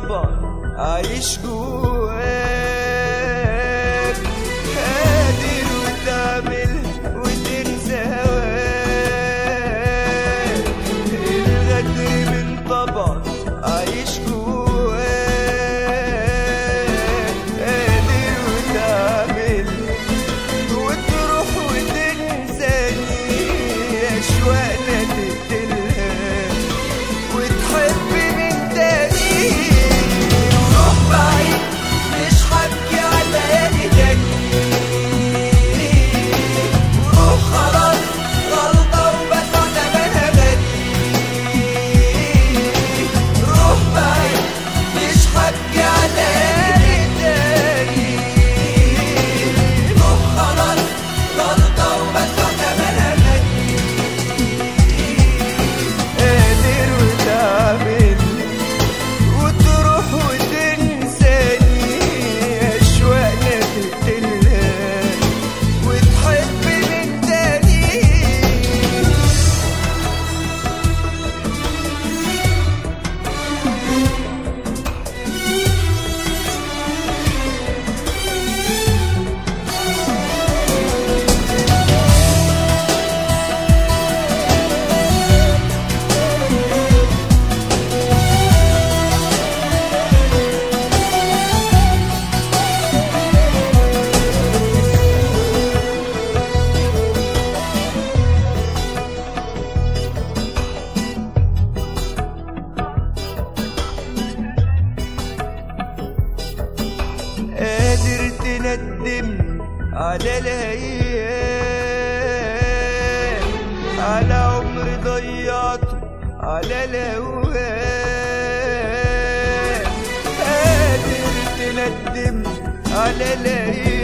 طبع عايش جواك قادر وتعمل وتنسى هواك الغدر من طبع عايش جواك قادر وتعمل وتروح وتنساني أشواقنا تقتلها وتحب من تاني روح بعيد مش حبكي على ليالي تاني وروح خلاص غلطة وبدفع تمنها غالي روح بعيد مش حبكي على ليالي تاني روح خلاص غلطة وبدفع تمنها غالي قادر وتعمل وتروح وتنساني أشواقنا تقتلها وتحب من تاني قادر تندم على الايام على عمر ضيعته على الاوهام قادر تندم على الايام